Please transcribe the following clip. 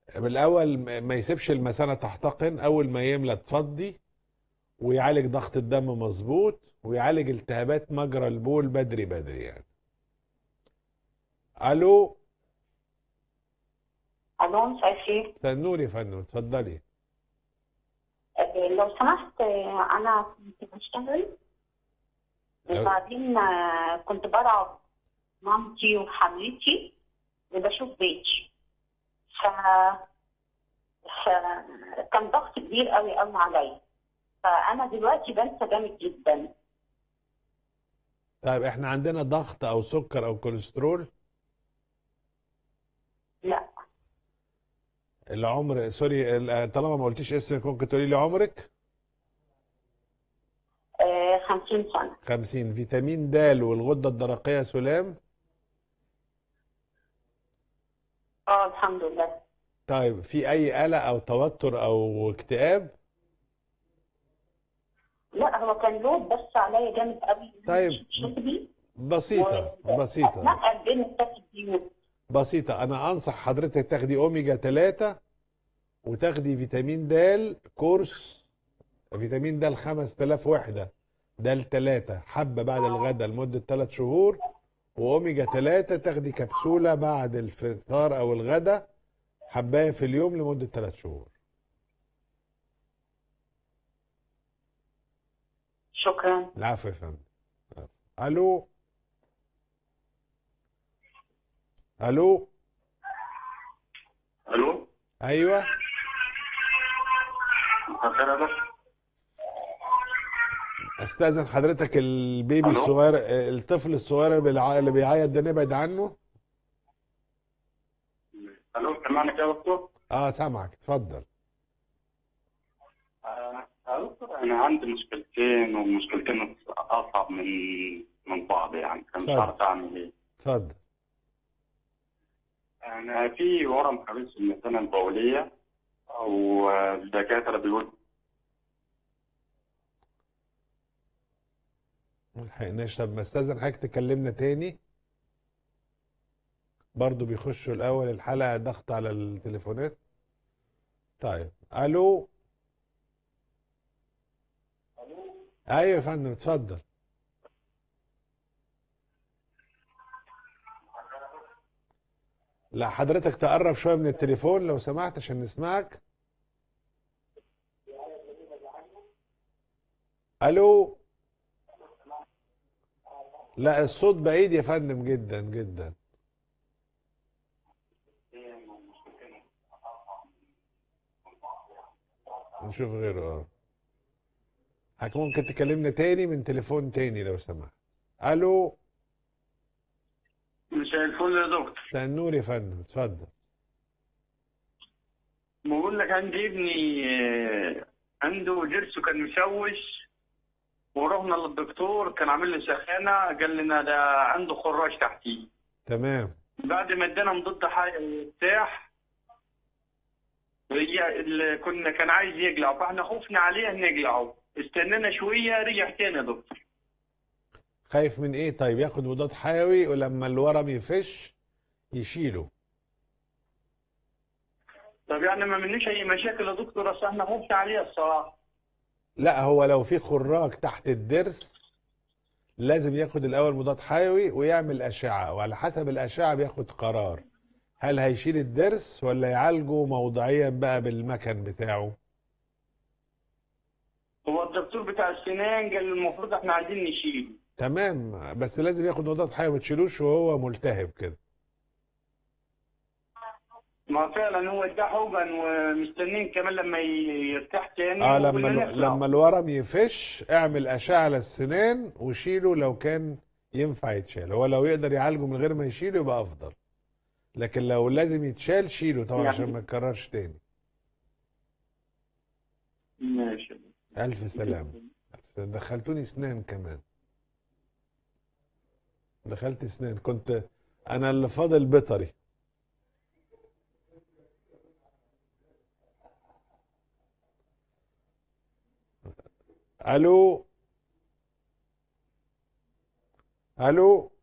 بالاول ما ما يسيبش المثانه تحتقن اول ما يملى تفضي ويعالج ضغط الدم مظبوط ويعالج التهابات مجرى البول بدري بدري يعني الو الو مساء الخير سنور يا فندم اتفضلي آه، لو سمحت آه، انا كنت بشتغل أيوة. وبعدين آه، كنت برعى مامتي وحماتي وبشوف بيتي ف فكان ضغط كبير قوي قوي عليا فانا دلوقتي بنسى جامد جدا طيب احنا عندنا ضغط او سكر او كوليسترول لا العمر سوري ال- طالما ما قلتيش اسمك ممكن تقولي لي عمرك آه، 50 سنه 50 فيتامين د والغده الدرقيه سلام اه الحمد لله طيب في اي قلق او توتر او اكتئاب لا هو كان لود بس عليا جامد قوي طيب. شغلي بسيطه و- بسيطه اتنقل بين الثلاث بيوت بسيطة أنا أنصح حضرتك تاخدي أوميجا 3 وتاخدي فيتامين د كورس فيتامين د 5000 وحدة ده التلاتة حبة بعد الغداء لمدة 3 شهور وأوميجا 3 تاخدي كبسولة بعد الفطار أو الغداء حباية في اليوم لمدة 3 شهور شكرا العفو يا فندم ألو ألو الو أيوه مساء الخير استاذن حضرتك البيبي ألو؟ الصغير الطفل الصغير اللي بيع- اللي بيعيط ده نبعد عنه الو سمعني كده يا دكتور اه سامعك اتفضل آه، يا دكتور انا عندي مشكلتين ومشكلتين اصعب من من بعض يعني أنا مش اتفضل. عارف اعمل ايه اتفضل انا في ورم حبيس في المثانه البوليه او آه، الدكاتره بيقولوا ملحقناش طب ما استاذن حضرتك تكلمنا تاني برضو بيخشوا الاول الحلقه ضغط على التليفونات طيب الو ايوه يا فندم اتفضل لا حضرتك تقرب شويه من التليفون لو سمحت عشان نسمعك الو لا الصوت بعيد يا فندم جدا جدا نشوف غيره اه حضرتك ممكن تكلمنا تاني من تليفون تاني لو سمحت الو مساء الفل يا دكتور مساء النور يا فندم اتفضل بقول لك عندي ابني آه، عنده ضرسه كان مشوش ورحنا للدكتور كان عامل له سخانه قال لنا ده عنده خراج تحتيه تمام بعد ما ادانا مضاد حيوي وبتاع رجع ال- كنا كان عايز يقلع فاحنا خفنا عليه نقلعه استنينا شويه رجع تاني يا دكتور خايف من ايه طيب ياخد مضاد حيوي ولما الورم يفش يشيله طب يعني ما منوش اي مشاكل يا دكتور اصل احنا خفنا عليه الصراحه لا هو لو في خراج تحت الضرس لازم ياخد الاول مضاد حيوي ويعمل اشعه وعلى حسب الاشعه بياخد قرار هل هيشيل الضرس ولا يعالجه موضعيا بقى بالمكن بتاعه هو الدكتور بتاع السنان قال المفروض احنا عايزين نشيله تمام بس لازم ياخد مضاد حيوي ما تشيلوش وهو ملتهب كده ما فعلا هو اداه حقن ومستنيين كمان لما ي- يرتاح تاني اه لما وقلنا الو- نطلع. لما الورم يفش اعمل اشعه على السنان وشيله لو كان ينفع يتشال هو لو يقدر يعالجه من غير ما يشيله يبقى افضل لكن لو لازم يتشال شيله طبعا يعني- عشان ما يتكررش تاني ماشي الف سلامه ألف سلامة. دخلتوني اسنان كمان دخلت اسنان كنت انا اللي فاضل بيطري الو الو